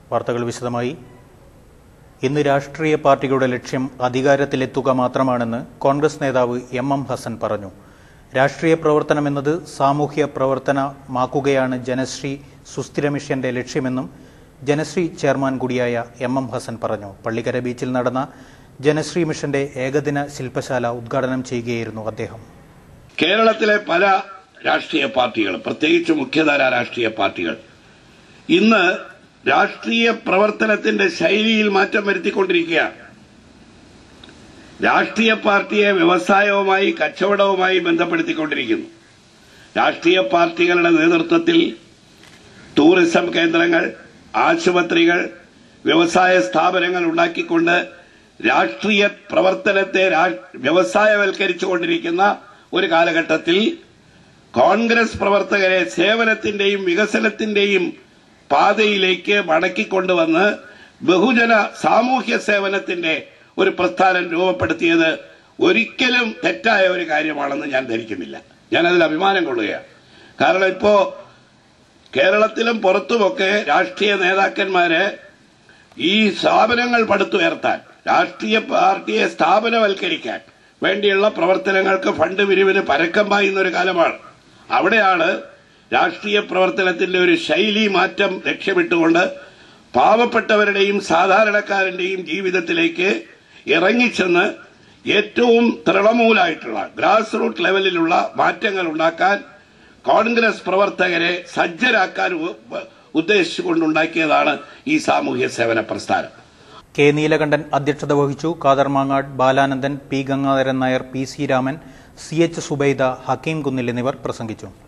വാർത്തകൾ വിശദമായി ഇന്ന് രാഷ്ട്രീയ പാർട്ടികളുടെ ലക്ഷ്യം അധികാരത്തിലെത്തുക മാത്രമാണെന്ന് കോൺഗ്രസ് നേതാവ് എം എം ഹസൻ പറഞ്ഞു രാഷ്ട്രീയ പ്രവർത്തനം എന്നത് സാമൂഹ്യ പ്രവർത്തനമാക്കുകയാണ് ജനശ്രീ സുസ്ഥിര മിഷന്റെ ലക്ഷ്യമെന്നും ജനശ്രീ ചെയർമാൻ കൂടിയായ എം എം ഹസൻ പറഞ്ഞു പള്ളിക്കര ബീച്ചിൽ നടന്ന ജനശ്രീ മിഷന്റെ ഏകദിന ശില്പശാല ഉദ്ഘാടനം ചെയ്യുകയായിരുന്നു അദ്ദേഹം കേരളത്തിലെ പല രാഷ്ട്രീയ പാർട്ടികൾ പ്രത്യേകിച്ച് മുഖ്യധാര രാഷ്ട്രീയ പാർട്ടികൾ ഇന്ന് രാഷ്ട്രീയ പ്രവർത്തനത്തിന്റെ ശൈലിയിൽ മാറ്റം വരുത്തിക്കൊണ്ടിരിക്കുകയാണ് രാഷ്ട്രീയ പാർട്ടിയെ വ്യവസായവുമായി കച്ചവടവുമായി ബന്ധപ്പെടുത്തിക്കൊണ്ടിരിക്കുന്നു രാഷ്ട്രീയ പാർട്ടികളുടെ നേതൃത്വത്തിൽ ടൂറിസം കേന്ദ്രങ്ങൾ ആശുപത്രികൾ വ്യവസായ സ്ഥാപനങ്ങൾ ഉണ്ടാക്കിക്കൊണ്ട് രാഷ്ട്രീയ പ്രവർത്തനത്തെ രാ- വ്യവസായവൽക്കരിച്ചുകൊണ്ടിരിക്കുന്ന ഒരു കാലഘട്ടത്തിൽ കോൺഗ്രസ് പ്രവർത്തകരെ സേവനത്തിന്റെയും വികസനത്തിന്റെയും പാതയിലേക്ക് മടക്കിക്കൊണ്ടുവന്ന് ബഹുജന സാമൂഹ്യ സേവനത്തിന്റെ ഒരു പ്രസ്ഥാനം രൂപപ്പെടുത്തിയത് ഒരിക്കലും തെറ്റായ ഒരു കാര്യമാണെന്ന് ഞാൻ ധരിക്കുന്നില്ല ഞാൻ അതിൽ അഭിമാനം കൊള്ളുകയാണ് കാരണം ഇപ്പോ കേരളത്തിലും പുറത്തുമൊക്കെ രാഷ്ട്രീയ നേതാക്കന്മാര് ഈ സ്ഥാപനങ്ങൾ പടുത്തുയർത്താൻ രാഷ്ട്രീയ പാർട്ടിയെ സ്ഥാപനവൽക്കരിക്കാൻ വേണ്ടിയുള്ള പ്രവർത്തനങ്ങൾക്ക് ഫണ്ട് പിരിവിന് പരക്കം പായുന്ന ഒരു കാലമാണ് അവിടെയാണ് രാഷ്ട്രീയ പ്രവർത്തനത്തിന്റെ ഒരു ശൈലി മാറ്റം ലക്ഷ്യമിട്ടുകൊണ്ട് പാവപ്പെട്ടവരുടെയും സാധാരണക്കാരന്റെയും ജീവിതത്തിലേക്ക് ഇറങ്ങിച്ചെന്ന് ഏറ്റവും തൃണമൂലായിട്ടുള്ള ഗ്രാസ് റൂട്ട് ലെവലിലുള്ള മാറ്റങ്ങൾ ഉണ്ടാക്കാൻ കോൺഗ്രസ് പ്രവർത്തകരെ സജ്ജരാക്കാൻ ഉ- ഉദ്ദേശിച്ചുകൊണ്ടുണ്ടാക്കിയതാണ് ഈ സാമൂഹ്യ സേവന പ്രസ്ഥാനം കെ നീലകണ്ഠൻ അധ്യക്ഷത വഹിച്ചു Kader Mangad Balanandan P Gangadharan Nair P C Raman C H Subaida Hakeem Kunnil എന്നിവർ പ്രസംഗിച്ചു